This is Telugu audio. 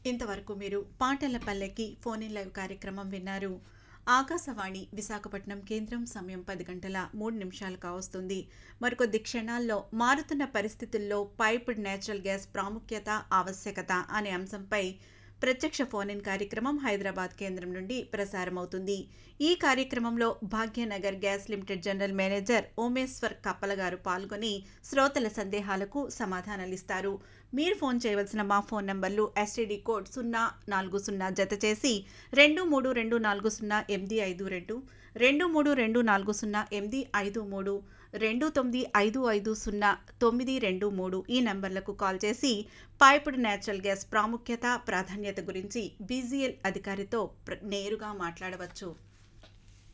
ఇంతవరకు మీరు పాటల పల్లెకి ఫోన్ ఇన్ లైవ్ కార్యక్రమం విన్నారు ఆకాశవాణి విశాఖపట్నం కేంద్రం సమయం పది గంటల మూడు నిమిషాలు కావస్తుంది మరికొద్ది క్షణాల్లో మారుతున్న పరిస్థితుల్లో పైప్డ్ నేచురల్ గ్యాస్ ప్రాముఖ్యత ఆవశ్యకత అనే అంశంపై ప్రత్యక్ష ఫోన్ ఇన్ కార్యక్రమం హైదరాబాద్ కేంద్రం నుండి ప్రసారమవుతుంది ఈ కార్యక్రమంలో Bhagyanagar gas limited general manager Omeshwar Kappala garu పాల్గొని శ్రోతల సందేహాలకు సమాధానాలిస్తారు మీరు ఫోన్ చేయవలసిన మా ఫోన్ నంబర్లు ఎస్టీడీ కోడ్ సున్నా నాలుగు సున్నా జత చేసి రెండు మూడు రెండు నాలుగు సున్నా ఎనిమిది ఐదు రెండు రెండు మూడు రెండు నాలుగు సున్నా ఎనిమిది ఐదు మూడు రెండు తొమ్మిది ఐదు ఐదు సున్నా తొమ్మిది రెండు మూడు ఈ నంబర్లకు కాల్ చేసి పైపుడ్ నేచురల్ గ్యాస్ ప్రాముఖ్యత ప్రాధాన్యత గురించి బీజీఎల్ అధికారితో ప్ర- నేరుగా మాట్లాడవచ్చు